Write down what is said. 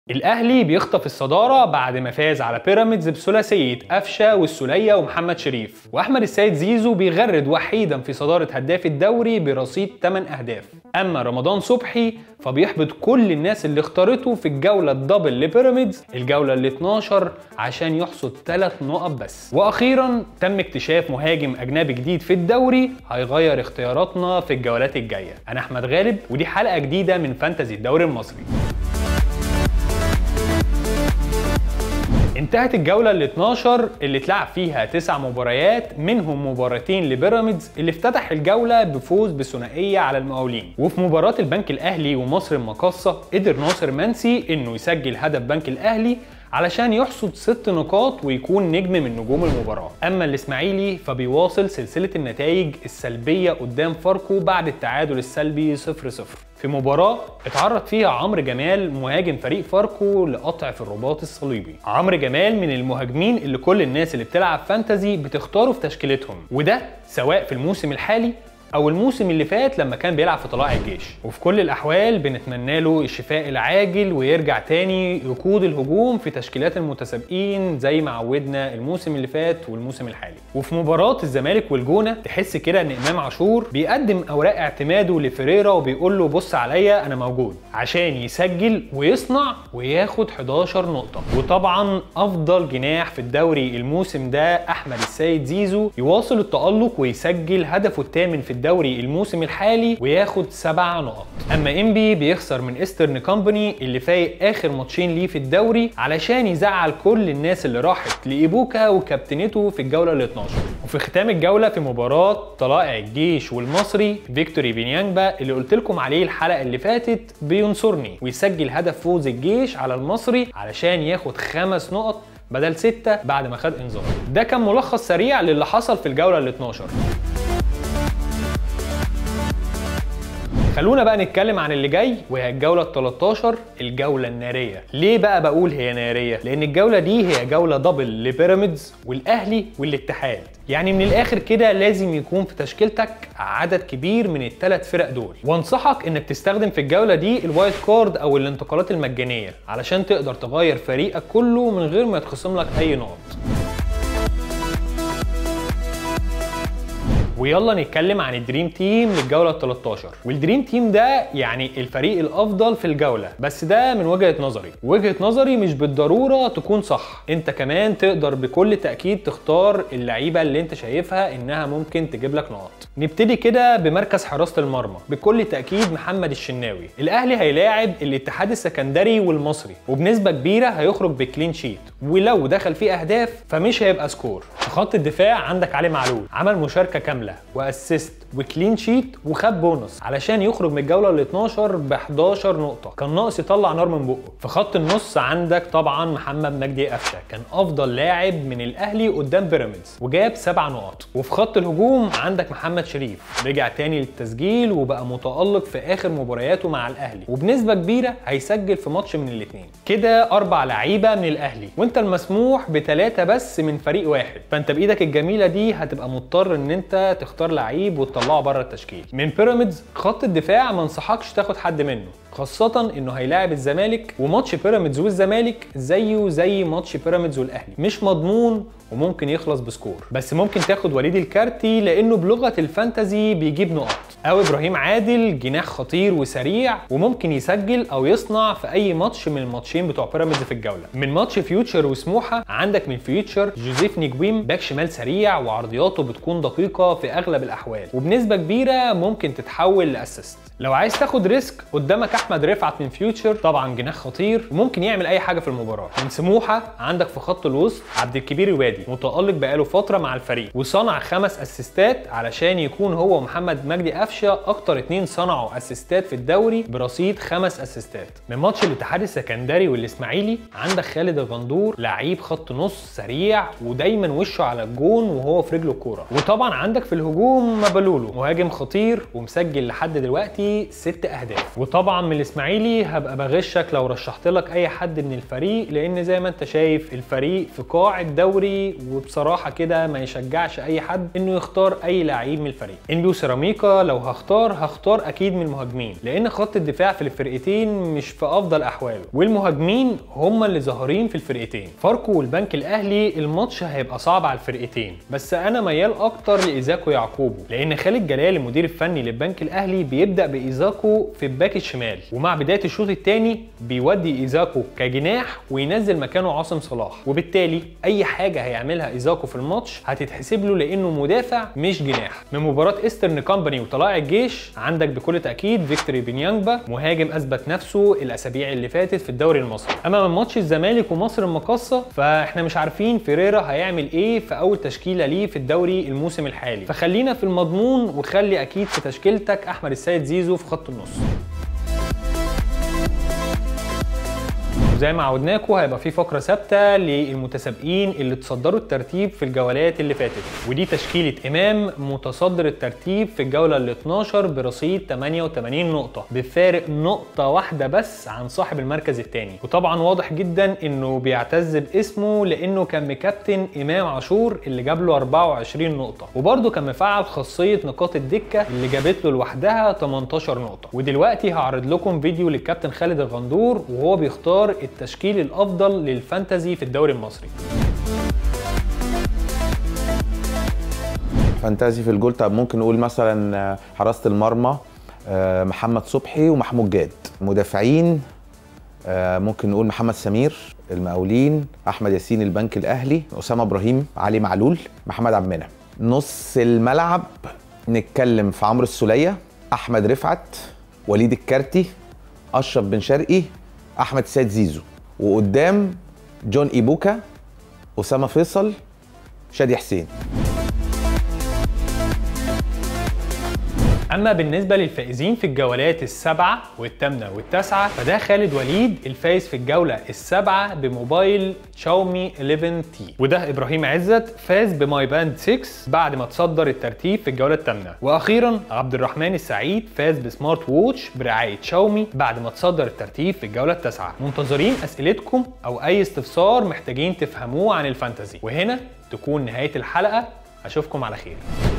الاهلي بيخطف الصداره بعد ما فاز على بيراميدز بثلاثيه قفشه والسوليه ومحمد شريف واحمد السيد زيزو بيغرد وحيدا في صداره هداف الدوري برصيد 8 اهداف اما رمضان صبحي فبيحبط كل الناس اللي اختارته في الجوله الدبل لبيراميدز الجوله ال 12 عشان يحصد 3 نقط بس واخيرا تم اكتشاف مهاجم اجنبي جديد في الدوري هيغير اختياراتنا في الجولات الجايه انا احمد غالب ودي حلقه جديده من فانتزي الدوري المصري انتهت الجولة ال 12 اللي اتلعب فيها تسع مباريات منهم مباراتين لبيراميدز اللي افتتح الجولة بفوز بثنائية على المقاولين وفي مباراة البنك الأهلي ومصر المقاصة قدر ناصر منسي إنه يسجل هدف بنك الأهلي علشان يحصد ست نقاط ويكون نجم من نجوم المباراة أما الإسماعيلي فبيواصل سلسلة النتائج السلبية قدام فاركو بعد التعادل السلبي 0-0 في مباراة اتعرض فيها عمرو جمال مهاجم فريق فاركو لقطع في الرباط الصليبي عمرو جمال من المهاجمين اللي كل الناس اللي بتلعب فانتزي بتختاره في تشكيلتهم وده سواء في الموسم الحالي او الموسم اللي فات لما كان بيلعب في طلائع الجيش وفي كل الاحوال بنتمنى له الشفاء العاجل ويرجع تاني يقود الهجوم في تشكيلات المتسابقين زي ما عودنا الموسم اللي فات والموسم الحالي وفي مباراه الزمالك والجونه تحس كده ان امام عاشور بيقدم اوراق اعتماده لفريرا وبيقول له بص عليا انا موجود عشان يسجل ويصنع وياخد 11 نقطه وطبعا افضل جناح في الدوري الموسم ده احمد السيد زيزو يواصل التالق ويسجل هدفه الثامن في الدوري الموسم الحالي وياخد سبع نقط اما انبي بيخسر من ايسترن كومباني اللي فايق اخر ماتشين ليه في الدوري علشان يزعل كل الناس اللي راحت لايبوكا وكابتنته في الجوله ال 12 وفي ختام الجوله في مباراه طلائع الجيش والمصري فيكتوري بينيانجبا اللي قلت لكم عليه الحلقه اللي فاتت بينصرني ويسجل هدف فوز الجيش على المصري علشان ياخد خمس نقط بدل ستة بعد ما خد انذار ده كان ملخص سريع للي حصل في الجوله ال 12 خلونا بقى نتكلم عن اللي جاي وهي الجولة ال 13 الجولة النارية. ليه بقى بقول هي نارية؟ لأن الجولة دي هي جولة دبل لبيراميدز والأهلي والاتحاد. يعني من الآخر كده لازم يكون في تشكيلتك عدد كبير من الثلاث فرق دول. وانصحك إنك تستخدم في الجولة دي الوايت كارد أو الانتقالات المجانية علشان تقدر تغير فريقك كله من غير ما يتخصم لك أي نقط. ويلا نتكلم عن الدريم تيم للجولة ال 13 والدريم تيم ده يعني الفريق الأفضل في الجولة بس ده من وجهة نظري وجهة نظري مش بالضرورة تكون صح انت كمان تقدر بكل تأكيد تختار اللعيبة اللي انت شايفها انها ممكن تجيب لك نقط نبتدي كده بمركز حراسة المرمى بكل تأكيد محمد الشناوي الأهلي هيلاعب الاتحاد السكندري والمصري وبنسبة كبيرة هيخرج بكلين شيت ولو دخل فيه أهداف فمش هيبقى سكور في خط الدفاع عندك علي معلول عمل مشاركة كاملة واسيست وكلين شيت وخد بونص علشان يخرج من الجوله ال 12 ب 11 نقطه كان ناقص يطلع نار من بقه في خط النص عندك طبعا محمد مجدي قفشه كان افضل لاعب من الاهلي قدام بيراميدز وجاب سبع نقط وفي خط الهجوم عندك محمد شريف رجع تاني للتسجيل وبقى متالق في اخر مبارياته مع الاهلي وبنسبه كبيره هيسجل في ماتش من الاثنين كده اربع لعيبه من الاهلي وانت المسموح بثلاثه بس من فريق واحد فانت بايدك الجميله دي هتبقى مضطر ان انت تختار لعيب وتطلعه بره التشكيل من بيراميدز خط الدفاع ما انصحكش تاخد حد منه خاصة انه هيلاعب الزمالك وماتش بيراميدز والزمالك زيه زي ماتش بيراميدز والاهلي مش مضمون وممكن يخلص بسكور بس ممكن تاخد وليد الكارتي لانه بلغة الفانتزي بيجيب نقط او ابراهيم عادل جناح خطير وسريع وممكن يسجل او يصنع في اي ماتش من الماتشين بتوع بيراميدز في الجولة من ماتش فيوتشر وسموحة عندك من فيوتشر جوزيف نيجويم باك شمال سريع وعرضياته بتكون دقيقة في اغلب الاحوال وبنسبة كبيرة ممكن تتحول لاسيست لو عايز تاخد ريسك قدامك احمد رفعت من فيوتشر طبعا جناح خطير وممكن يعمل اي حاجه في المباراه من سموحه عندك في خط الوسط عبد الكبير الوادي متالق بقاله فتره مع الفريق وصنع خمس اسيستات علشان يكون هو ومحمد مجدي قفشه اكتر اتنين صنعوا اسيستات في الدوري برصيد خمس اسيستات من ماتش الاتحاد السكندري والاسماعيلي عندك خالد الغندور لعيب خط نص سريع ودايما وشه على الجون وهو في رجله الكوره وطبعا عندك في الهجوم مبلولو مهاجم خطير ومسجل لحد دلوقتي الاسماعيلي ست اهداف وطبعا من الاسماعيلي هبقى بغشك لو رشحت لك اي حد من الفريق لان زي ما انت شايف الفريق في قاع الدوري وبصراحه كده ما يشجعش اي حد انه يختار اي لعيب من الفريق انبي وسيراميكا لو هختار هختار اكيد من المهاجمين لان خط الدفاع في الفرقتين مش في افضل احواله والمهاجمين هم اللي ظاهرين في الفرقتين فاركو والبنك الاهلي الماتش هيبقى صعب على الفرقتين بس انا ميال اكتر لايزاكو يعقوبو لان خالد جلال المدير الفني للبنك الاهلي بيبدا بايزاكو في الباك الشمال ومع بدايه الشوط الثاني بيودي ايزاكو كجناح وينزل مكانه عاصم صلاح وبالتالي اي حاجه هيعملها ايزاكو في الماتش هتتحسب له لانه مدافع مش جناح من مباراه ايسترن كامباني وطلائع الجيش عندك بكل تاكيد فيكتوري بنيانجبا مهاجم اثبت نفسه الاسابيع اللي فاتت في الدوري المصري اما من ماتش الزمالك ومصر المقاصه فاحنا مش عارفين فيريرا هيعمل ايه في اول تشكيله ليه في الدوري الموسم الحالي فخلينا في المضمون وخلي اكيد في تشكيلتك احمد السيد زيزو في خط النص وزي ما عودناكم هيبقى في فقره ثابته للمتسابقين اللي تصدروا الترتيب في الجولات اللي فاتت ودي تشكيله امام متصدر الترتيب في الجوله ال 12 برصيد 88 نقطه بفارق نقطه واحده بس عن صاحب المركز الثاني وطبعا واضح جدا انه بيعتز باسمه لانه كان مكابتن امام عاشور اللي جاب له 24 نقطه وبرده كان مفعل خاصيه نقاط الدكه اللي جابت له لوحدها 18 نقطه ودلوقتي هعرض لكم فيديو للكابتن خالد الغندور وهو بيختار التشكيل الافضل للفانتزي في الدوري المصري فانتازي في الجول طب ممكن نقول مثلا حراسه المرمى آه، محمد صبحي ومحمود جاد مدافعين آه، ممكن نقول محمد سمير المقاولين احمد ياسين البنك الاهلي اسامه ابراهيم علي معلول محمد عبد المنعم نص الملعب نتكلم في عمرو السوليه احمد رفعت وليد الكارتي اشرف بن شرقي احمد سيد زيزو وقدام جون ايبوكا اسامه فيصل شادي حسين اما بالنسبه للفائزين في الجولات السبعه والثامنه والتاسعه فده خالد وليد الفايز في الجوله السابعه بموبايل شاومي 11 تي وده ابراهيم عزت فاز بماي باند 6 بعد ما تصدر الترتيب في الجوله الثامنه واخيرا عبد الرحمن السعيد فاز بسمارت ووتش برعايه شاومي بعد ما تصدر الترتيب في الجوله التاسعه منتظرين اسئلتكم او اي استفسار محتاجين تفهموه عن الفانتزي وهنا تكون نهايه الحلقه اشوفكم على خير